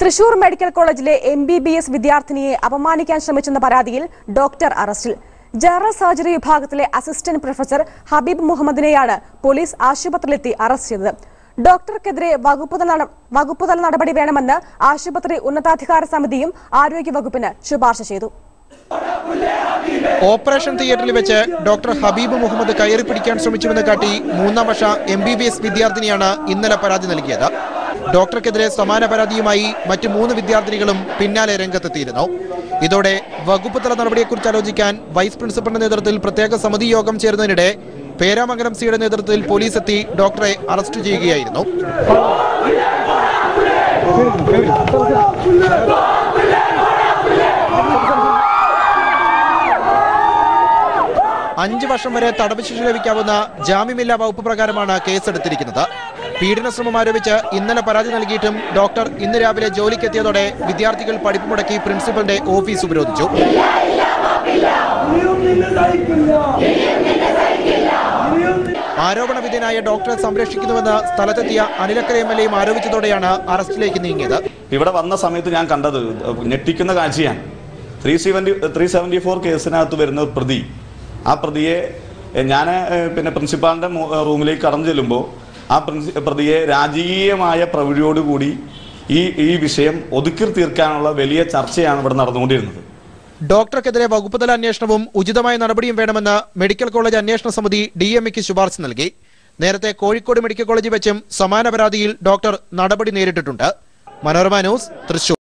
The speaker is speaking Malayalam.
തൃശൂർ മെഡിക്കൽ കോളേജിലെ എം ബി ബി എസ് വിദ്യാർത്ഥിനിയെ അപമാനിക്കാൻ ശ്രമിച്ചെന്ന പരാതിയിൽ ഡോക്ടർ അറസ്റ്റിൽ ജനറൽ സർജറി വിഭാഗത്തിലെ അസിസ്റ്റന്റ് പ്രൊഫസർ ഹബീബ് മുഹമ്മദിനെയാണ് പോലീസ് ആശുപത്രിയിലെത്തി അറസ്റ്റ് ചെയ്തത് ഡോക്ടർക്കെതിരെ വകുപ്പുതല നട- വകുപ്പുതല നടപടി വേണമെന്ന് ആശുപത്രി ഉന്നതാധികാര സമിതിയും ആരോഗ്യവകുപ്പിന് ശുപാർശ ചെയ്തു ഓപ്പറേഷൻ തിയേറ്ററിൽ വെച്ച് ഡോക്ടർ ഹബീബ് മുഹമ്മദ് കയറി പിടിക്കാൻ ശ്രമിച്ചുവെന്ന് കാട്ടി മൂന്നാം വർഷ എം ബി ബി എസ് വിദ്യാർത്ഥിനിയാണ് ഇന്നലെ പരാതി നൽകിയത് ഡോക്ടർക്കെതിരെ സമാന പരാതിയുമായി മറ്റ് മൂന്ന് വിദ്യാർത്ഥിനികളും പിന്നാലെ രംഗത്തെത്തിയിരുന്നു ഇതോടെ വകുപ്പ് തല നടപടിയെക്കുറിച്ച് ആലോചിക്കാൻ വൈസ് പ്രിൻസിപ്പലിന്റെ നേതൃത്വത്തിൽ പ്രത്യേക സമിതി യോഗം ചേരുന്നതിനിടെ പേരാമംഗലം സിയുടെ നേതൃത്വത്തിൽ പോലീസ് എത്തി ഡോക്ടറെ അറസ്റ്റ് ചെയ്യുകയായിരുന്നു അഞ്ച് വർഷം വരെ തടവ് ശിക്ഷ ലഭിക്കാവുന്ന ജാമ്യമില്ലാ വകുപ്പ് പ്രകാരമാണ് കേസെടുത്തിരിക്കുന്നത് പീഡന ശ്രമം ആരോപിച്ച് ഇന്നലെ പരാതി നൽകിയിട്ടും ഡോക്ടർ ഇന്ന് രാവിലെ ജോലിക്കെത്തിയതോടെ വിദ്യാർത്ഥികൾ പഠിപ്പ് മുടക്കി പ്രിൻസിപ്പലിന്റെ ഓഫീസ് ഉപരോധിച്ചു ആരോപണ വിധേയനായ ഡോക്ടറെ സംരക്ഷിക്കുന്നുവെന്ന് സ്ഥലത്തെത്തിയ അനിലക്കര എം എൽ എയും ആരോപിച്ചതോടെ ആറസ്റ്റിലേക്ക് നീങ്ങിയത് ഇവിടെ വന്ന സമയത്ത് ഞാൻ കണ്ടത് ഞെട്ടിക്കുന്ന കാഴ്ചയാണ് three seventy three seventy four കേസിനകത്ത് വരുന്ന പ്രതി ആ പ്രതിയെ ഞാൻ പിന്നെ പ്രിൻസിപ്പാളിൻ്റെ റൂമിലേക്ക് കടന്നു ചെല്ലുമ്പോൾ ആ പ്രിൻസി പ്രതിയെ രാജകീയമായ പ്രവൃത്തിയോടുകൂടി ഈ ഈ വിഷയം ഒതുക്കി തീർക്കാനുള്ള വലിയ ചർച്ചയാണ് ഇവിടെ നടന്നുകൊണ്ടിരുന്നത് ഡോക്ടർക്കെതിരെ വകുപ്പുതല അന്വേഷണവും ഉചിതമായ നടപടിയും വേണമെന്ന് മെഡിക്കൽ കോളേജ് അന്വേഷണ സമിതി ഡി എംഇക്ക് ശുപാർശ നൽകി നേരത്തെ കോഴിക്കോട് മെഡിക്കൽ കോളേജിൽ വെച്ചും സമാന പരാതിയിൽ ഡോക്ടർ നടപടി നേരിട്ടിട്ടുണ്ട് മനോരമ ന്യൂസ് തൃശൂർ